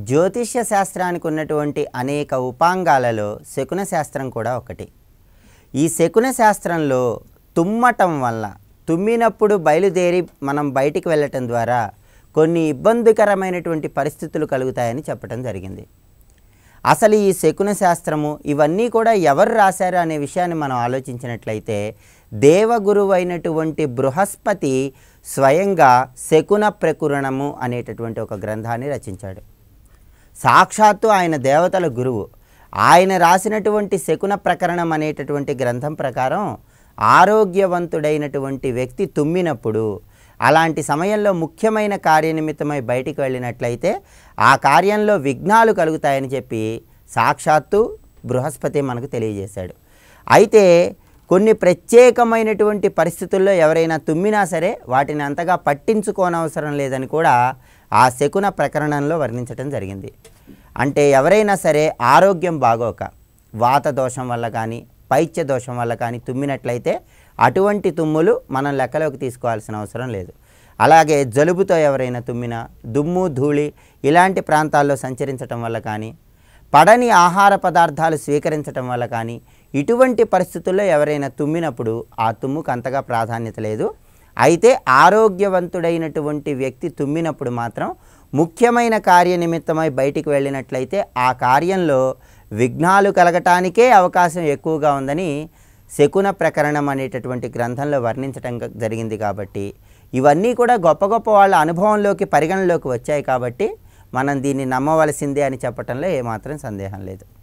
జ్యోతిష్య శాస్త్రానికి ఉన్నటువంటి అనేక ఉపాంగాలలో శకున శాస్త్రం కూడా ఒకటి ఈ శకున శాస్త్రంలో తుమ్మటం వల్ల తుమ్మినప్పుడు బయలుదేరి మనం బయటికి వెళ్ళటం ద్వారా కొన్ని ఇబ్బందికరమైనటువంటి పరిస్థితులు కలుగుతాయని చెప్పడం జరిగింది అసలు ఈ శకున శాస్త్రము ఇవన్నీ కూడా ఎవరు రాశారు అనే విషయాన్ని మనం ఆలోచించినట్లయితే దేవగురువు అయినటువంటి బృహస్పతి స్వయంగా శకున ప్రకురణము అనేటటువంటి ఒక గ్రంథాన్ని రచించాడు సాక్షాత్తు ఆయన దేవతల గురువు ఆయన రాసినటువంటి శకున ప్రకరణం అనేటటువంటి గ్రంథం ప్రకారం ఆరోగ్యవంతుడైనటువంటి వ్యక్తి తుమ్మినప్పుడు అలాంటి సమయంలో ముఖ్యమైన కార్యనిమిత్తమై బయటికి వెళ్ళినట్లయితే ఆ కార్యంలో విఘ్నాలు కలుగుతాయని చెప్పి సాక్షాత్తు బృహస్పతి మనకు తెలియజేశాడు అయితే కొన్ని ప్రత్యేకమైనటువంటి పరిస్థితుల్లో ఎవరైనా తుమ్మినా సరే వాటిని అంతగా పట్టించుకోనవసరం లేదని కూడా ఆ శకున ప్రకరణంలో వర్ణించడం జరిగింది అంటే ఎవరైనా సరే ఆరోగ్యం బాగోక వాత దోషం వల్ల కానీ పైత్య దోషం వల్ల కానీ తుమ్మినట్లయితే అటువంటి తుమ్ములు మనం లెక్కలోకి తీసుకోవాల్సిన అవసరం లేదు అలాగే జలుబుతో ఎవరైనా తుమ్మినా దుమ్ము ధూళి ఇలాంటి ప్రాంతాల్లో సంచరించటం వల్ల కానీ పడని ఆహార పదార్థాలు స్వీకరించటం వల్ల కానీ ఇటువంటి పరిస్థితుల్లో ఎవరైనా తుమ్మినప్పుడు ఆ తుమ్ముకు అంతగా ప్రాధాన్యత లేదు అయితే ఆరోగ్యవంతుడైనటువంటి వ్యక్తి తుమ్మినప్పుడు మాత్రం ముఖ్యమైన కార్యనిమిత్తమై బయటికి వెళ్ళినట్లయితే ఆ కార్యంలో విఘ్నాలు కలగటానికే అవకాశం ఎక్కువగా ఉందని శకున ప్రకరణం అనేటటువంటి గ్రంథంలో వర్ణించటం గ- జరిగింది కాబట్టి ఇవన్నీ కూడా గొప్ప గొప్ప వాళ్ళ అనుభవంలోకి పరిగణలోకి వచ్చాయి కాబట్టి మనం దీన్ని నమ్మవలసిందే అని చెప్పటంలో ఏమాత్రం సందేహం లేదు